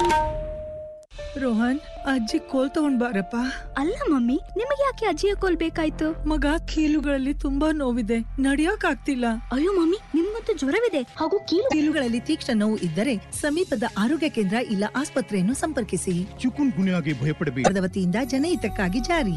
ರೋಹನ್ ಅಜ್ಜಿ ಕೋಲ್ ತಗೊಂಡ್ ಬಾರಪ್ಪ ಅಲ್ಲ ಮಮ್ಮಿ ನಿಮಗೆ ಯಾಕೆ ಅಜ್ಜಿಯ ಕೋಲ್ ಬೇಕಾಯ್ತು ಮಗ ಕೀಲುಗಳಲ್ಲಿ ತುಂಬಾ ನೋವಿದೆ ನಡಿಯಕ್ ಆಗ್ತಿಲ್ಲ ಅಯ್ಯೋ ಮಮ್ಮಿ ನಿಮ್ಗಂತೂ ಜ್ವರವಿದೆ ಹಾಗೂ ಕೀಲು ಕೀಲುಗಳಲ್ಲಿ ತೀಕ್ಷ್ಣ ನೋವು ಇದ್ದರೆ ಸಮೀಪದ ಆರೋಗ್ಯ ಕೇಂದ್ರ ಇಲ್ಲ ಆಸ್ಪತ್ರೆಯನ್ನು ಸಂಪರ್ಕಿಸಿ ಚಿಕುನ್ ಗುನ್ಯಾಗೆ ಭಯಪಡಬೇಡಿ ಭಾರತದ ವತಿಯಿಂದ ಜನಹಿತಕ್ಕಾಗಿ ಜಾರಿ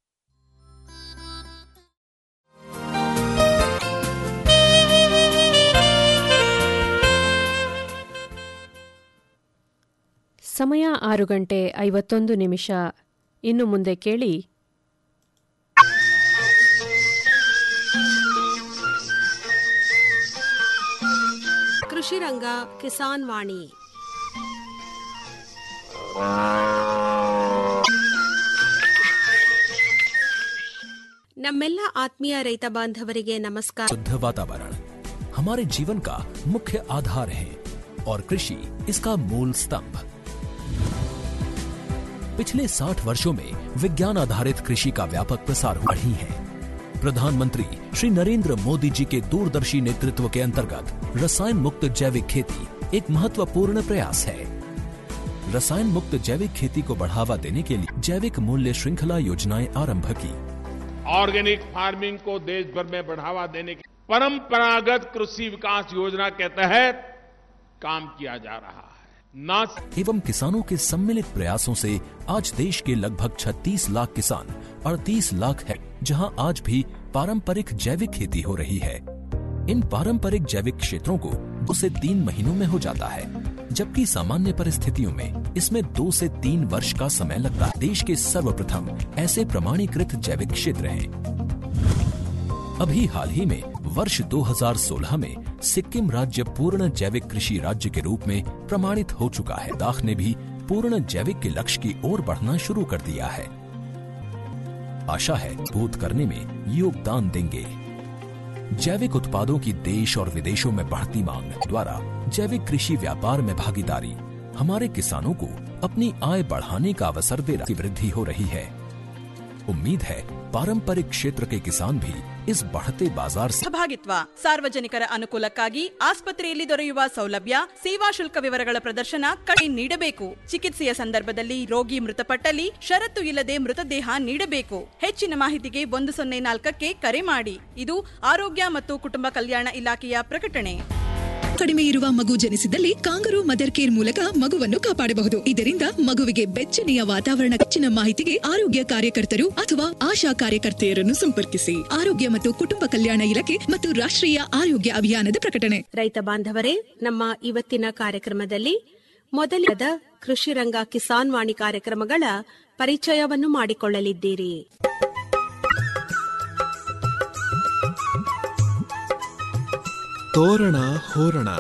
ಸಮಯ ಆರು ಗಂಟೆ ಐವತ್ತೊಂದು ನಿಮಿಷ ಇನ್ನು ಮುಂದೆ ಕೇಳಿ ಕೃಷಿ ರಂಗ ಕಿಸಾನ್ ವಾಣಿ ನಮ್ಮೆಲ್ಲ ಆತ್ಮೀಯ ರೈತ ಬಾಂಧವರಿಗೆ ನಮಸ್ಕಾರ शुद्ध वातावरण हमारे जीवन का मुख्य आधार है और कृषि इसका मूल स्तंभ पिछले 60 वर्षों में विज्ञान आधारित कृषि का व्यापक प्रसार हो रही है प्रधानमंत्री श्री नरेंद्र मोदी जी के दूरदर्शी नेतृत्व के अंतर्गत रसायन मुक्त जैविक खेती एक महत्वपूर्ण प्रयास है रसायन मुक्त जैविक खेती को बढ़ावा देने के लिए जैविक मूल्य श्रृंखला योजनाएं आरंभ की ऑर्गेनिक फार्मिंग को देश भर में बढ़ावा देने के परंपरागत कृषि विकास योजना के तहत काम किया जा रहा है न एवं किसानों के सम्मिलित प्रयासों से आज देश के लगभग 36 लाख किसान 38 लाख है जहां आज भी पारंपरिक जैविक खेती हो रही है इन पारंपरिक जैविक क्षेत्रों को दो से तीन महीनों में हो जाता है जबकि सामान्य परिस्थितियों में इसमें दो से तीन वर्ष का समय लगता है देश के सर्वप्रथम ऐसे प्रमाणीकृत जैविक क्षेत्र हैं अभी हाल ही में वर्ष 2016 में सिक्किम राज्य पूर्ण जैविक कृषि राज्य के रूप में प्रमाणित हो चुका है दाख ने भी पूर्ण जैविक के लक्ष्य की ओर बढ़ना शुरू कर दिया है आशा है बोध करने में योगदान देंगे जैविक उत्पादों की देश और विदेशों में बढ़ती मांग द्वारा जैविक कृषि व्यापार में भागीदारी हमारे किसानों को अपनी आय बढ़ाने का अवसर दे रही वृद्धि हो रही है उम्मीद है पारंपरिक क्षेत्र के किसान भी इस बढ़ते बाजार से ಸಹಭಾಗಿತ್ವ ಸಾರ್ವಜನಿಕರ ಅನುಕೂಲಕ್ಕಾಗಿ ಆಸ್ಪತ್ರೆಯಲ್ಲಿ ದೊರೆಯುವ ಸೌಲಭ್ಯ ಸೇವಾ ಶುಲ್ಕ ವಿವರಗಳ ಪ್ರದರ್ಶನ ಕಡೆ ನೀಡಬೇಕು ಚಿಕಿತ್ಸೆಯ ಸಂದರ್ಭದಲ್ಲಿ ರೋಗಿ ಮೃತಪಟ್ಟಲ್ಲಿ ಷರತ್ತು ಇಲ್ಲದೆ ಮೃತದೇಹ ನೀಡಬೇಕು ಹೆಚ್ಚಿನ ಮಾಹಿತಿಗೆ ಒಂದು ಸೊನ್ನೆ ನಾಲ್ಕಕ್ಕೆ ಕರೆ ಮಾಡಿ ಇದು ಆರೋಗ್ಯ ಮತ್ತು ಕುಟುಂಬ ಕಲ್ಯಾಣ ಇಲಾಖೆಯ ಪ್ರಕಟಣೆ ಕಡಿಮೆ ಇರುವ ಮಗು ಜನಿಸಿದಲ್ಲಿ ಕಾಂಗರು ಮದರ್ ಕೇರ್ ಮೂಲಕ ಮಗುವನ್ನು ಕಾಪಾಡಬಹುದು ಇದರಿಂದ ಮಗುವಿಗೆ ಬೆಚ್ಚನೆಯ ವಾತಾವರಣ ಹೆಚ್ಚಿನ ಮಾಹಿತಿಗೆ ಆರೋಗ್ಯ ಕಾರ್ಯಕರ್ತರು ಅಥವಾ ಆಶಾ ಕಾರ್ಯಕರ್ತೆಯರನ್ನು ಸಂಪರ್ಕಿಸಿ ಆರೋಗ್ಯ ಮತ್ತು ಕುಟುಂಬ ಕಲ್ಯಾಣ ಇಲಾಖೆ ಮತ್ತು ರಾಷ್ಟ್ರೀಯ ಆರೋಗ್ಯ ಅಭಿಯಾನದ ಪ್ರಕಟಣೆ ರೈತ ಬಾಂಧವರೇ ನಮ್ಮ ಇವತ್ತಿನ ಕಾರ್ಯಕ್ರಮದಲ್ಲಿ ಮೊದಲಾದ ಕೃಷಿ ರಂಗ ಕಿಸಾನ್ ವಾಣಿ ಕಾರ್ಯಕ್ರಮಗಳ ಪರಿಚಯವನ್ನು ಮಾಡಿಕೊಳ್ಳಲಿದ್ದೀರಿ ತೋರಣ ಹೋರಣ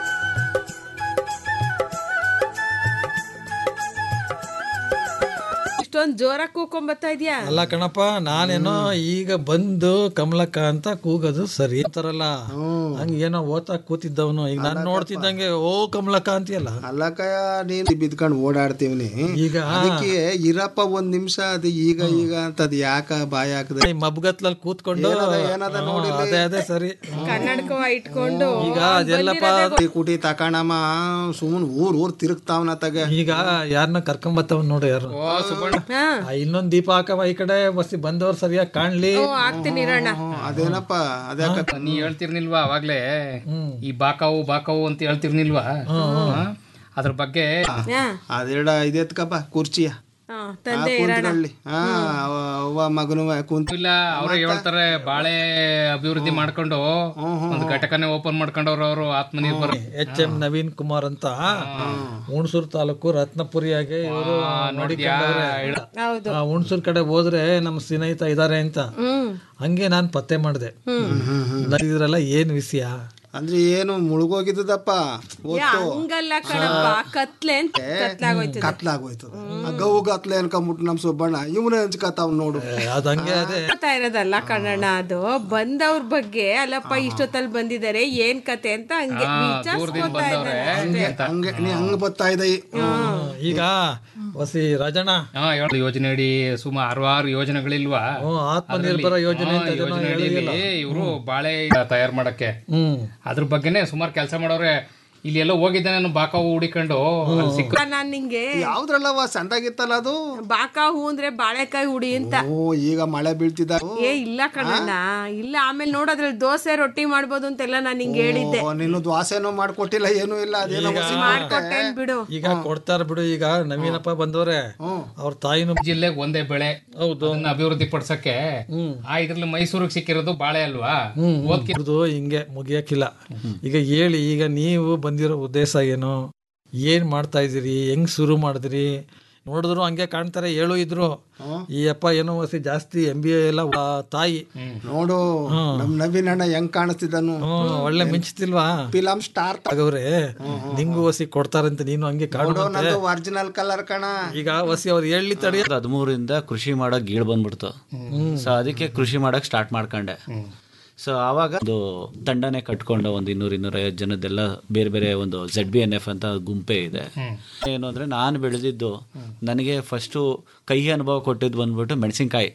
ಇಷ್ಟೊಂದ್ ಜೋರಾಗಿ ಕೂಕೊಂಬತ್ತಾ ಇದ್ಯಾ ಅಲ್ಲ ಕಣಪ್ಪ ನಾನೇನೋ ಈಗ ಬಂದು ಕಮಲಕ್ಕ ಅಂತ ಕೂಗೋದು ಸರಿ ಅಂತಾರಲ್ಲ ಹಂಗ ಏನೋ ಓದ್ತಾ ಕೂತಿದ್ದವನು ಈಗ ನಾನು ನೋಡ್ತಿದ್ದಂಗೆ ಓ ಕಮಲಕ್ಕ ಅಂತೀಯಲ್ಲ ಅಲ್ಲಕಯ ನೀನ್ ಬಿದ್ಕೊಂಡ್ ಓಡಾಡ್ತೀವ್ನಿ ಈಗ ಅದಕ್ಕೆ ಇರಪ್ಪ ಒಂದ್ ನಿಮಿಷ ಅದು ಈಗ ಈಗ ಅಂತ ಅದ್ ಯಾಕ ಬಾಯ ಹಾಕದೆ ಈ ಮಬ್ಗತ್ಲಲ್ಲಿ ಕೂತ್ಕೊಂಡು ಏನದ ಏನದ ಹ್ಮ್, ನೋಡಿಲ್ಲಿ? ಅದೇ ಅದೇ ಸರಿ ಕನ್ನಡಕವ ಇಟ್ಕೊಂಡು ಈಗ ಅದೆಲ್ಲಪ್ಪ ಕುಟಿ ಕುಟಿ ತಕಣಮ್ಮ ಸುಮ್ಮನ್ ಊರ್ ಊರ್ ತಿರುಗ್ತಾವನ ತಗ ಈಗ ಯಾರನ್ನ ಕರ್ಕೊಂಡ್ ಬರ್ತಾವ್ ನೋಡು ಯಾರು ಹಾ ಆ, ಇನ್ನೊಂದ್ ದೀಪ ಹಾಕವ ಈ ಕಡೆ ಬಸ್ಸಿ ಬಂದವ್ರು ಸರಿಯಾಗಿ ಕಾಣ್ಲಿ ಓ, ಆಗ್ತೀನಿ ಇರೋಣ ಅದೇನಪ್ಪ ಅದ್ಯಾಕ ನೀ ಹೇಳ್ತಿರ್ನಿಲ್ವಾ ಅವಾಗ್ಲೇ ಈ ಬಾಕಾವು ಬಾಕಾವು ಅಂತ ಹೇಳ್ತಿರ್ನಿಲ್ವಾ ಹಾ? ಅದ್ರ ಬಗ್ಗೆ ಹಾ ಅದೆರಡ ಇದೆತ್ಕಪ್ಪ ಕುರ್ಚಿಯ ಹಾ, ಆ, ತಂದೆ ಇರೋಣ ಕುಂತ್ಕೊಳ್ಳಿ ಹಾ ಅವ- ಅವ್ವ ಮಗನು ಕುಂತ ಇಲ್ಲ ಅವರೇ ಹೇಳ್ತಾರೆ ಬಾಳೆ ಅಭಿವೃದ್ಧಿ ಮಾಡ್ಕೊಂಡು ಒಂದು ಘಟಕನೇ ಓಪನ್ ಮಾಡ್ಕೊಂಡವ್ರು ಅವರು ಆತ್ಮನಿರ್ಭರ ಎಚ್ ಎಂ ನವೀನ್ ಕುಮಾರ್ ಅಂತ ಹುಣಸೂರು ತಾಲೂಕು ರತ್ನಪುರಿಯಾಗೆ ಇವರು ಹೌದು ಹುಣಸೂರ್ ಕಡೆ ಹೋದ್ರೆ ನಮ್ಮ ಸ್ನೇಹಿತ ಇದಾರೆ ಅಂತ ಹಂಗೆ ನಾನ್ ಪತ್ತೆ ಮಾಡಿದೆ ಇದ್ರಲ್ಲ ಏನ್ ವಿಷಯ ಅಂದ್ರೆ ಏನು ಮುಳುಗೋಗಿದ್ದದಪ್ಪ ಯಾ, ಒತ್ತು ಹಂಗಲ್ಲ ಕಣಪ್ಪ ಕತ್ಲೆ ಅಂತ ಕತ್ಲಾಗೋಯ್ತದೆ ಕತ್ಲಾಗೋಯ್ತದ ಗವು ಗತ್ಲೆ ಅನ್ಕೊಂಬಿಟ್ಟು ನಮ್ ಸುಬ್ಬಣ್ಣ ಇವನೇ ಹಂಚ್ಕತಾವ್ ನೋಡು ಅದ್ ಹಂಗೆ ಅದೇ ಮಾಡ್ತಾ ಇರೋದಲ್ಲ ಕನ್ನಡ ಅದು ಬಂದವ್ರ ಬಗ್ಗೆ ಅಲ್ಲಪ್ಪ ಇಷ್ಟೊತ್ತಲ್ಲಿ ಬಂದಿದ್ದಾರೆ ಏನ್ ಕತೆ ಅಂತ ಹಂಗೆ ವಿಚಾರಿಸ್ಕೊತಾ ಇದ್ದಾರೆ ಅಷ್ಟೇ. ಹಂಗೆ ನೀ ಹಂಗ ಬರ್ತಾ ಇದ್ದ ಈಗ ವಸಿ ರಾಜಣ್ಣ ಹಾ ಹೇಳು ಯೋಜನೆ ಅಡಿ ಸುಮಾರು ಹಲವಾರು ಯೋಜನೆಗಳಿಲ್ವಾ ಹ್ಮ್, ಆತ್ಮನಿರ್ಭರ ಯೋಜನೆ ಅಂತ ಏನೋ ಯೋಜನೆ ಹೇಳಿದ್ಯಲ್ಲ. ಅಡಿಯಲ್ಲಿ ಇವರು ಬಾಳೆ ತಯಾರು ಮಾಡಕ್ಕೆ ಹ್ಮ್ ಅದ್ರ ಬಗ್ಗೆನೆ ಸುಮಾರು ಕೆಲಸ ಮಾಡೋರೆ ಇಲ್ಲಿ ಎಲ್ಲೋ ಹೋಗಿದ್ದೆ ನಾನು ಬಾಕ ಹುಡಿಕೊಂಡು ಅಲ್ಲಿ ಸಿಕ್ಕ ನಾನ್ ನಿಂಗೆ ಯಾವ್ದ್ರಲ್ಲವ ಸಂದಾಗಿತ್ತಲ್ಲ ಅದು ಬಾಕಾ ಹೂ ಅಂದ್ರೆ ಬಾಳೆಕಾಯಿ ಹುಡಿ ಅಂತ ಓ ಈಗ ಮಳೆ ಬೀಳ್ತಿದ್ದ ಏ ಇಲ್ಲ ಕಣಣ್ಣ ಇಲ್ಲ ಆಮೇಲೆ ನೋಡೋದ್ರಲ್ಲಿ ದೋಸೆ ರೊಟ್ಟಿ ಮಾಡ್ಬೋದು ಅಂತೆಲ್ಲ ನಾನು ನಿಂಗೆ ಹೇಳಿದ್ದೆ ಓ, ನೀನು ದ್ವಾಸೆನೂ ಮಾಡ್ಕೊಟ್ಟಿಲ್ಲ ಏನೂ ಇಲ್ಲ ಅದೇನೋ ಹೊಸಿ ಮಾಡ್ಕೊಟ್ಟೇನ್ ಬಿಡು ಈಗ ಕೊಡ್ತಾರ ಬಿಡು ಈಗ ನವೀನಪ್ಪ ಬಂದವ್ರೆ ಅವ್ರ ತಾಯಿನೂ ಜಿಲ್ಲೆಗೆ ಒಂದೇ ಬೆಳೆ ಹೌದು ಅಭಿವೃದ್ಧಿ ಪಡಿಸಕ್ಕೆ ಆ ಇದ್ರಲ್ಲಿ ಮೈಸೂರಿಗೆ ಸಿಕ್ಕಿರೋದು ಬಾಳೆ ಅಲ್ವಾ ಓದ್ಕಿ ಇದು ಹಿಂಗೆ ಮುಗಿಯಕ್ಕಿಲ್ಲ ಈಗ ಹೇಳಿ ಈಗ ನೀವು ಬಂದಿರೋ ಉದ್ದೇಶ ಏನು ಏನ್ ಮಾಡ್ತಾ ಇದೀರಿ ಹೆಂಗ್ ಶುರು ಮಾಡಿದ್ರಿ ನೋಡಿದ್ರು ಹಂಗೆ ಕಾಣ್ತಾರೆ ಹೇಳು ಇದ್ರು ಈ ಅಪ್ಪ ಏನೋ ಹೊಸಿ ಜಾಸ್ತಿ ಎಂ ಬಿ ಎ ಎಲ್ಲ ಆ, ತಾಯಿ ನೋಡು ನಮ್ ನವೀನ್ ಅಣ್ಣ ಹೆಂಗ್ ಕಾಣಿಸ್ತಿದ್ದಾನು ಹ್ಮ್, ಒಳ್ಳೆ ಮಿಂಚ್ತಿಲ್ವಾ ಫಿಲಂ ಸ್ಟಾರ್ ಆಗವ್ರೆ ನಿಂಗೂ ಹೊಸಿ ಕೊಡ್ತಾರಂತ ನೀನು ಹಂಗೆ ಕಾಡು ನೋಡು ನಂದು ಒರಿಜಿನಲ್ ಕಲರ್ ಕಣ ಈಗ ಹೊಸಿ ಅವ್ರು ಹೇಳಿ ತಡಿ ಹದಿಮೂರಿಂದ ಕೃಷಿ ಮಾಡಕ್ ಗೀಳ್ ಬಂದ್ಬಿಡ್ತು ಸೊ ಅದಕ್ಕೆ ಕೃಷಿ ಮಾಡಕ್ ಸ್ಟಾರ್ಟ್ ಮಾಡ್ಕೊಂಡೆ ಸೊ ಆವಾಗ ಒಂದು ತಂಡನೆ ಕಟ್ಕೊಂಡ ಒಂದು ಇನ್ನೂರ ಇನ್ನೂರೈವತ್ತು ಜನದ್ದೆಲ್ಲ ಬೇರೆ ಬೇರೆ ಒಂದು ಜೆಡ್ ಬಿ ಎನ್ ಎಫ್ ಅಂತ ಗುಂಪೆ ಇದೆ ಏನು ಅಂದ್ರೆ ನಾನು ಬೆಳೆದಿದ್ದು ನನಗೆ ಫಸ್ಟು ಕಹಿ ಅನುಭವ ಕೊಟ್ಟಿದ್ದು ಬಂದ್ಬಿಟ್ಟು ಮೆಣಸಿನ್ಕಾಯಿ